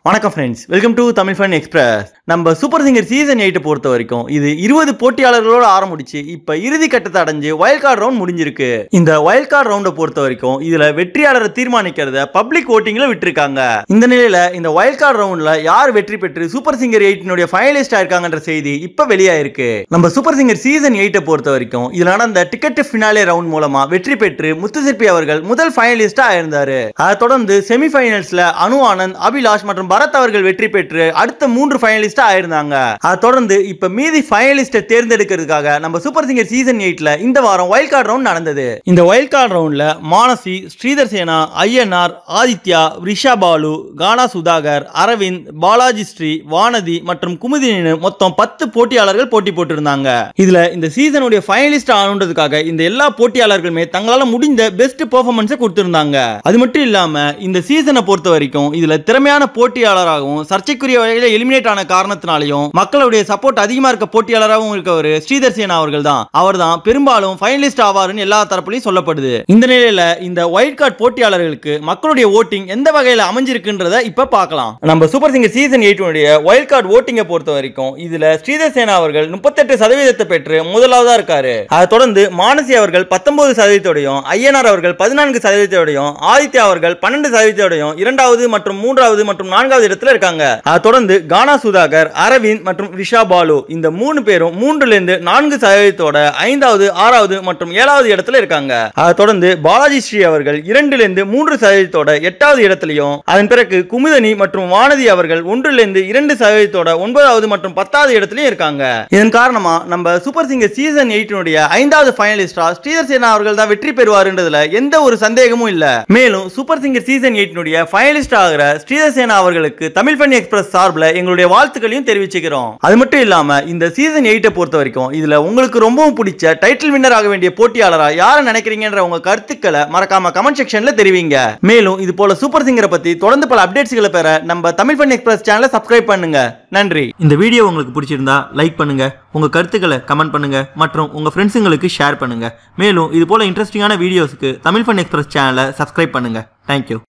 வணக்கம் friends welcome to Tamil fun express நம்ம super singer season எயிட்டை பொறுத்த வரைக்கும் இது இருபது போட்டியாளர்களோட ஆரம்பிச்சு இப்ப இறுதி கட்டத்தை அடைஞ்சு வயல் கார்டு ரவுண்ட் முடிஞ்சிருக்கு இந்த வயல் கார்டு ரவுண்டை பொறுத்த வரைக்கும் இதுல வெற்றியாளரை தீர்மானிக்கிறத பப்ளிக் ஓட்டிங்ல விட்டுருக்காங்க இந்த நிலையில இந்த வயல் கார்டு ரவுண்ட்ல யார் வெற்றி பெற்று சூப்பர் சிங்கர் எயிட்டினுடைய ஃபைனலிஸ்ட் ஆயிருக்காங்கன்ற செய்தி இப்ப வெளியாயிருக்கு நம்ம சூப்பர் சிங்கர் சீசன் எயிட்டை பொறுத்த வரைக்கும் இதுல நடந்த டிக்கெட் ஃபினாலே ரவுண்ட் மூலமா வெற்றி பெற்று முத்துசிற்பி அவர்கள் முதல் ஃபைனலிஸ்டா ஆயிருந்தாரு அதை தொடர்ந்து செமிஃபைனல்ஸ்ல அனு ஆனந்த் அபிலாஷ் மற்றும் பரத் அவர்கள் வெற்றி பெற்று அடுத்த மூன்று ஃபைனலிஸ்டா ஆயிருந்தாங்க அதை தொடர்ந்து இப்ப மீதி ஃபைனலிஸ்ட தேர்ந்தெடுக்கிறதுக்காக நம்ம சூப்பர் சிங்கர் சீசன் எயிட்ல இந்த வாரம் வைல்ட் கார்டு ரவுண்ட் நடந்தது இந்த வைல்ட் கார்டு ரவுண்ட்ல மானசி ஸ்ரீதர் சேனா ஐயனார் ஆதித்யா ரிஷா பாலு கானா சுதாகர் அரவிந்த் பாலாஜி ஸ்ரீ வானதி மற்றும் குமுதினு மொத்தம் பத்து போட்டியாளர்கள் போட்டி போட்டிருந்தாங்க இதுல இந்த சீசனுடைய ஃபைனலிஸ்ட் ஆனதுக்காக இந்த எல்லா போட்டியாளர்களுமே தங்களால முடிந்த பெஸ்ட் பெர்ஃபார்மன்ஸை கொடுத்திருந்தாங்க அது மட்டும் இல்லாம இந்த சீசனை பொறுத்த வரைக்கும் இதுல திறமையான போட்டியாளராகவும் சர்ச்சைக்குரிய வகையில எலிமினேட் ஆன காரணத்தினாலையும் மக்களுடைய சப்போர்ட் அதிகமா இருக்க போட்டியாளராகவும் இருக்கவர் ஸ்ரீதர் சேனா அவர்கள் தான் அவர் தான் பெரும்பாலும் ஃபைனலிஸ்ட் ஆவாருன்னு எல்லா தரப்புலையும் சொல்லப்படுது இந்த நிலையில இந்த ஒயிட் கார்டு போட்டியாளர்களுக்கு மக்களுடைய ஓட்டிங் எந்த வகையில அமைஞ்சிருக்குன்றத இப்ப பார்க்கலாம் நம்ம சூப்பர் சிங்கர் சீசன் எயிட்டுடைய ஒயில்ட் கார்டு ஓட்டிங்கை பொறுத்த வரைக்கும் இதுல ஸ்ரீதர் சேனா அவர்கள் முப்பத்தெட்டு சதவீதத்தை பெற்று முதலாவதா இருக்காரு அதை தொடர்ந்து மானசி அவர்கள் பத்தொன்பது சதவீதத்தோடையும் ஐயனார் அவர்கள் பதினான்கு சதவீதத்தோடையும் ஆதித்யா அவர்கள் பன்னெண்டு சதவீதத்தோடையும் இரண்டாவது மற்றும் மூன்றாவது மற்றும் நான்காவது இடத்துல இருக்காங்க அதை தொடர்ந்து கானா சுதாகர் அரவிந்த் மற்றும் ரிஷா பாலு இந்த மூணு பேரும் மூன்றுல இருந்து நான்கு சதவீதத்தோட ஐந்தாவது ஆறாவது மற்றும் ஏழாவது இடத்துல இருக்காங்க அதை தொடர்ந்து பாலாஜி ஸ்ரீ அவர்கள் இரண்டுல இருந்து மூன்று சதவீதத்தோட எட்டாவது இடத்துலயும் அதன் பிறகு குமுதனி மற்றும் வானதி அவர்கள் ஒன்றுல இருந்து இரண்டு சதவீதத்தோட ஒன்பதாவது மற்றும் பத்தாவது இடத்துலயும் இருக்காங்க இதன் காரணமா நம்ம சூப்பர் சிங்கர் சீசன் எயிட்டினுடைய ஐந்தாவது ஃபைனலிஸ்டா ஸ்ரீதர் சேனா அவர்கள் தான் வெற்றி பெறுவாருன்றதுல எந்த ஒரு சந்தேகமும் இல்ல மேலும் சூப்பர் சிங்கர் சீசன் எயிட்டினுடைய ஃபைனலிஸ்ட் ஆகிற ஸ்ரீதர் சேனா அவர்களுக்கு தமிழ் ஃபன் எக்ஸ்பிரஸ் சார்பில் எங்களுடைய வாழ்த்துக்களையும் தெரிவிச்சுக்கிறோம் அது மட்டும் இல்லாம இந்த சீசன் எயிட்டை பொறுத்த வரைக்கும் இதுல உங்களுக்கு ரொம்பவும் பிடிச்ச டைட்டில் வின்னர் ஆக வேண்டிய போட்டியாளரா யாரை நினைக்கிறீங்கன்ற உங்க கருத்துக்களை மறக்காம கமெண்ட் செக்ஷன்ல தெரிவிங்க மேலும் இது போல சூப்பர் சிங்கரை பத்தி தொடர்ந்து பல அப்டேட்ஸ்களை பெற நம்ம தமிழ் ஃபன் எக்ஸ்பிரஸ் சேனலை சப்ஸ்கிரைப் பண்ணுங்க நன்றி இந்த வீடியோ உங்களுக்கு பிடிச்சிருந்தா லைக் பண்ணுங்க உங்க கருத்துக்களை கமெண்ட் பண்ணுங்க மற்றும் உங்க ஃப்ரெண்ட்ஸுங்களுக்கு ஷேர் பண்ணுங்க மேலும் இது போல இன்ட்ரெஸ்டிங்கான வீடியோஸ்க்கு தமிழ் ஃபன் எக்ஸ்பிரஸ் சேனலை சப்ஸ்கிரைப் பண்ணுங்க தேங்க்யூ